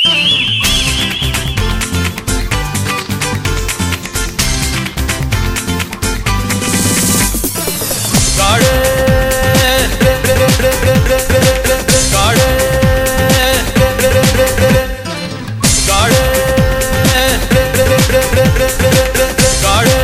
காடு காடு காடு காடு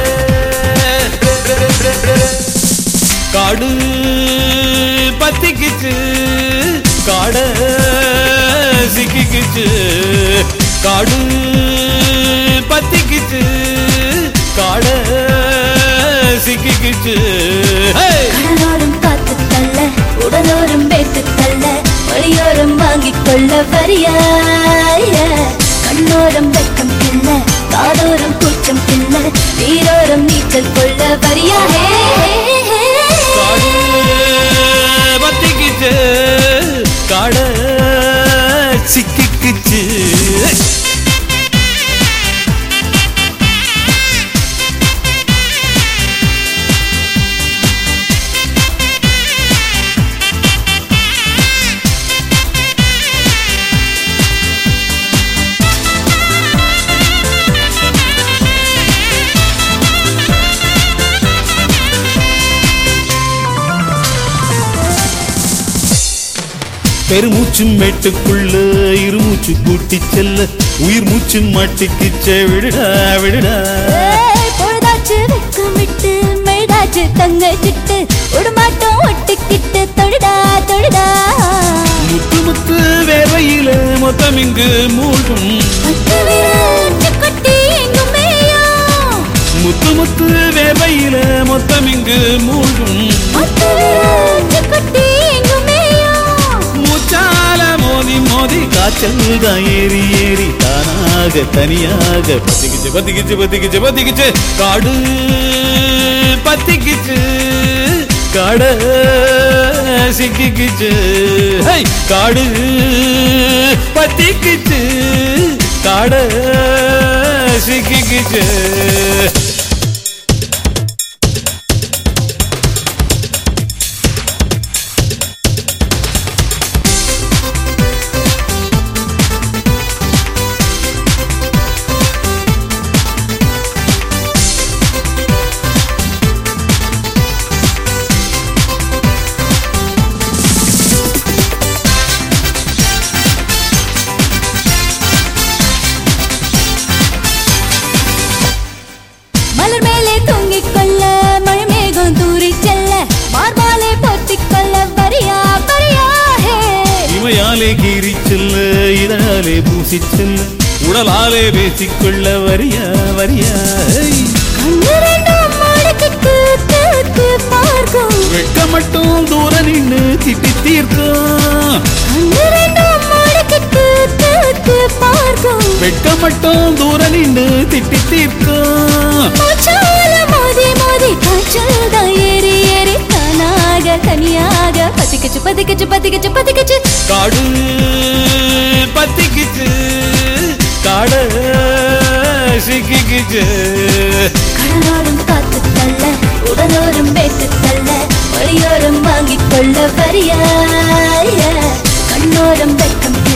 காடு பத்திக்குச்சு காட சிக்கிக்குச்சு காடு பத்திக்குச்சு காட சிக்கிக்குச்சு ஹே! கடலோரம் காத்து தள்ள உடலோரம் பேத்து தள்ள வழியோரம் வாங்கிக் கொள்ள வரியாய கண்ணோரம் வெக்கம் கிள்ள காதோரம் கூச்சம் கிள்ள நீரோரம் நீச்சல் கொள்ள வரியாயே காடு பத்திக்குச்சு காட சிக்கிக்குச்சு பெருமூச்சு மேட்டுக்குள்ள இருமூச்சு கூட்டி செல்ல உயிர் மூச்சு மாட்டிக்குச்ச விடுடா விடுடா ஏய், பொழுதாச்சு வெக்கமிட்டு மெழுதாச்சு தங்க சிட்டு உடமாட்டம் ஒட்டிக்கிட்டு தொழுடா தொழுடா முத்து முத்து வேர்வையில மொத்தம் இங்கு மூழ்கும் பத்து விரல் கொட்டி எங்கும் மேயும் முத்து முத்து வேர்வையில மொத்தம் இங்கு மூழ்கும் பத்து விரல் கொட்டி எங்கும் மேயும் மூச்சால மோதி மோதி காய்ச்சல் தான் ஏறி ஏறி தானாக தனியாக பத்திக்கிச்சு பத்திக்கிச்சு பத்திக்கிச்சு பத்திக்கிச்சு காடு பத்திக்கிச்சு காட சிக்கிக்கிச்சு ஹை! காடு பத்திக்கிச்சு காட சிக்கிக்கிச்சு மலர் மேலே தொங்கிக் கொள்ள மழை மேகம் தூரி செல்ல மார்பாலே போத்திக் கொள்ள வரியா வரியா ஹே இமையாலே கீறி செல்ல இதழாலே பூசி செல்ல உடலாலே பேசிக்கொள்ள வரியா வரியா ஹை! கண்ணு ரெண்டும் மடக்கிட்டு தேத்து பார்க்கும் வெட்க மட்டும் தூர நின்னு திட்டி தீர்க்கும் கண்ணு ரெண்டும் மடக்கிட்டு தேத்து பார்க்கும் வெட்க மட்டும் தூர நின்னு திட்டி தீர்க்கும் மூச்சால மோதி மோதி காய்ச்சல் தான் ஏறி ஏறி தானாக தனியாக பத்திக்கிச்சு பத்திக்கிச்சு பத்திக்கிச்சு பத்திக்கிச்சு காடு பத்திக்கிச்சு காட சிக்கிக்கிச்சு கடலோரம் காத்து தள்ள உடலோரம் பேத்து தள்ள வழியோரம் வாங்கிக் கொள்ள வரியாய கண்ணோரம் வெக்கம்